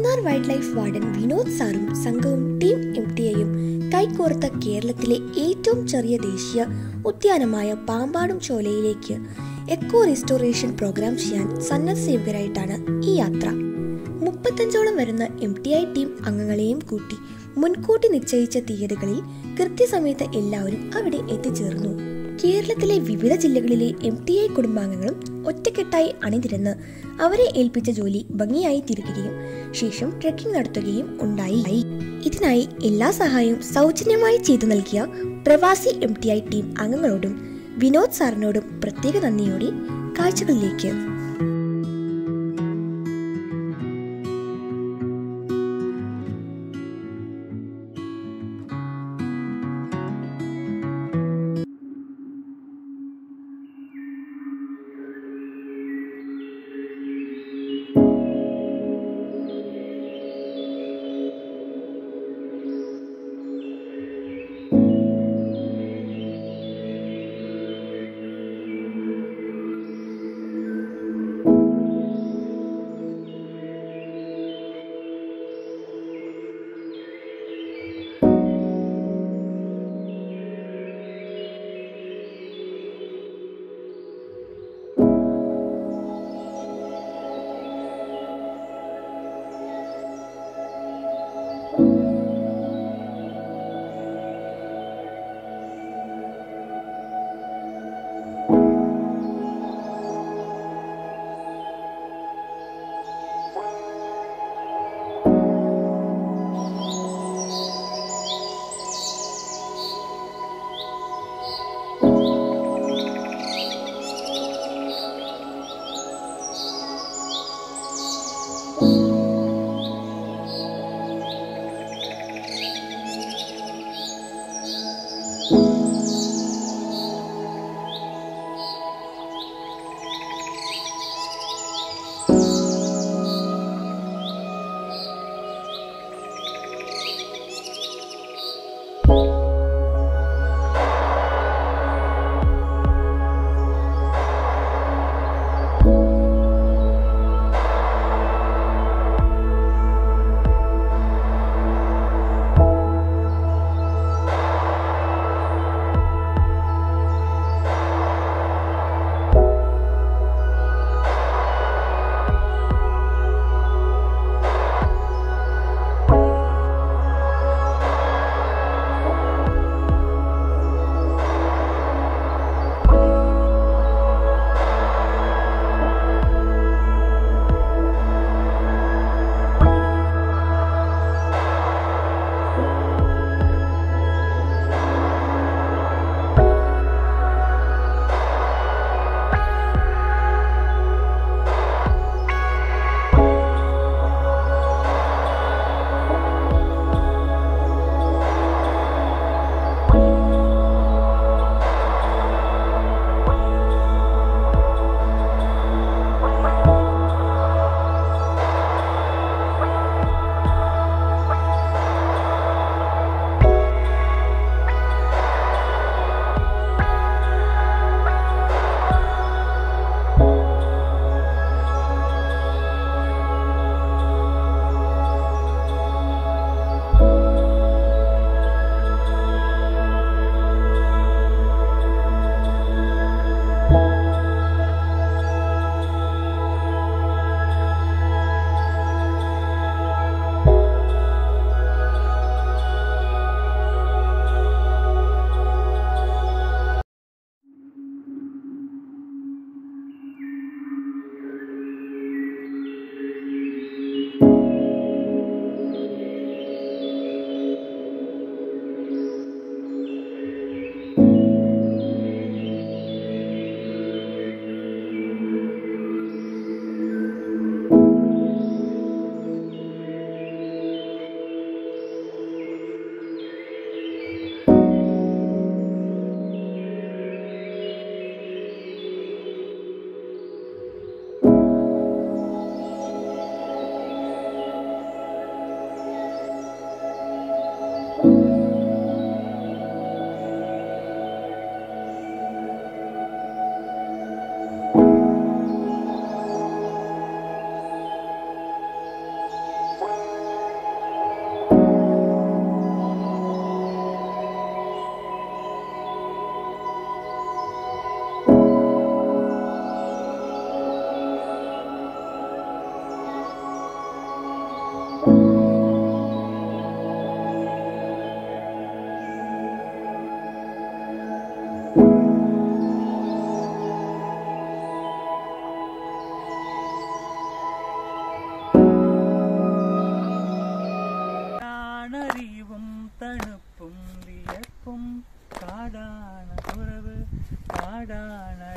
Munnar wildlife warden Vinod സാറും സംഘവും team M T ഐയും കൈകോർത്ത കേരളത്തിലെ ഏറ്റവും ചെറിയ ദേശീയ ഉദ്യാനമായ പാമ്പാടും ചോലയിലേക്ക് എക്കോ റിസ്റ്റോറേഷൻ പ്രോഗ്രാം ചെയ്യാൻ സന്നദ്ധ സേവകരായിട്ടാണ് ഈ യാത്ര മുപ്പത്തഞ്ചോളം വരുന്ന എം ടി ഐ ടീം അംഗങ്ങളെയും കൂട്ടി മുൻകൂട്ടി നിശ്ചയിച്ച തീയതികളിൽ കൃത്യസമയത്ത് എല്ലാവരും അവിടെ എത്തിച്ചേർന്നു കേരളത്തിലെ വിവിധ ജില്ലകളിലെ എം ടി ഐ കുടുംബാംഗങ്ങളും ഒറ്റക്കെട്ടായി അണിനിരന്ന് അവരെ ഏൽപ്പിച്ച ജോലി ഭംഗിയായി തീർക്കുകയും ശേഷം ട്രെക്കിംഗ് നടത്തുകയും ഉണ്ടായി ഇതിനായി എല്ലാ സഹായവും സൗജന്യമായി ചെയ്തു നൽകിയ പ്രവാസി എം ടി ഐ ടീം അംഗങ്ങളോടും വിനോദ് സാറിനോടും പ്രത്യേക നന്ദിയോടെ കാഴ്ചകളിലേക്ക് കാടാണ് ഉറവ് കാടാണട